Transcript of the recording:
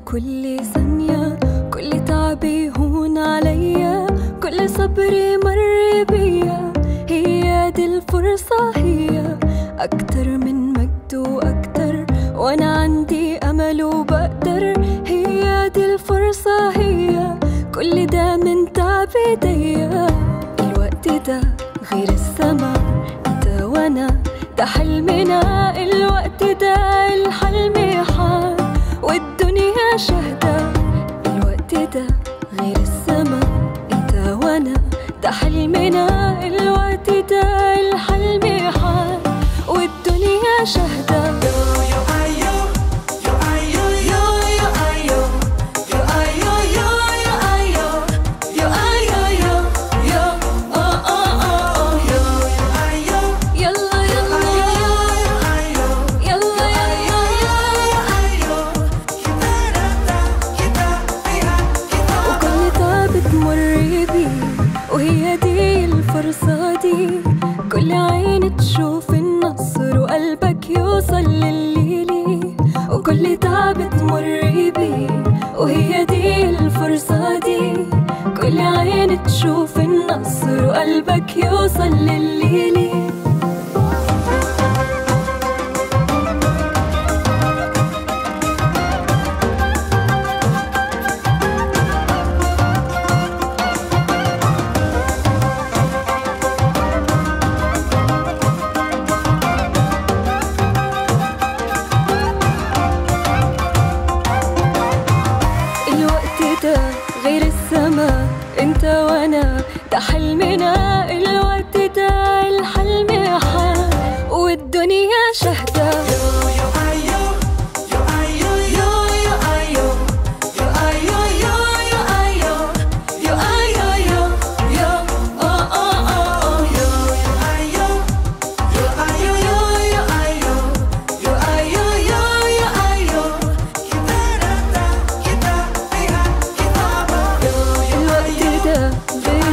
كل ثانية كل تعبي هون عليا كل صبري مر بيا هي دي الفرصة هي أكتر من مجد وأكتر وأنا عندي أمل وبقدر هي دي الفرصة هي كل ده من تعب ايديا الوقت ده غير السما انت وانا ده حلمنا الوقت ده الحلم حال والدنيا شهدة الوقت ده غير السما انت وانا ده حلمنا الوقت ده الحلم حال والدنيا شهدة يلا يلا يلا وكل تعب تمر بيه وهي دي الفرصة دي كل عين تشوف النصر وقلبك يوصل للي ليه وكل تعب تمر بيه وهي دي الفرصة دي كل عين تشوف النصر وقلبك يوصل للي ليه الوقت ده غير السما انت وانا ده حلمنا الوقت ده الحلم حال والدنيا شهدة الوقت ده غير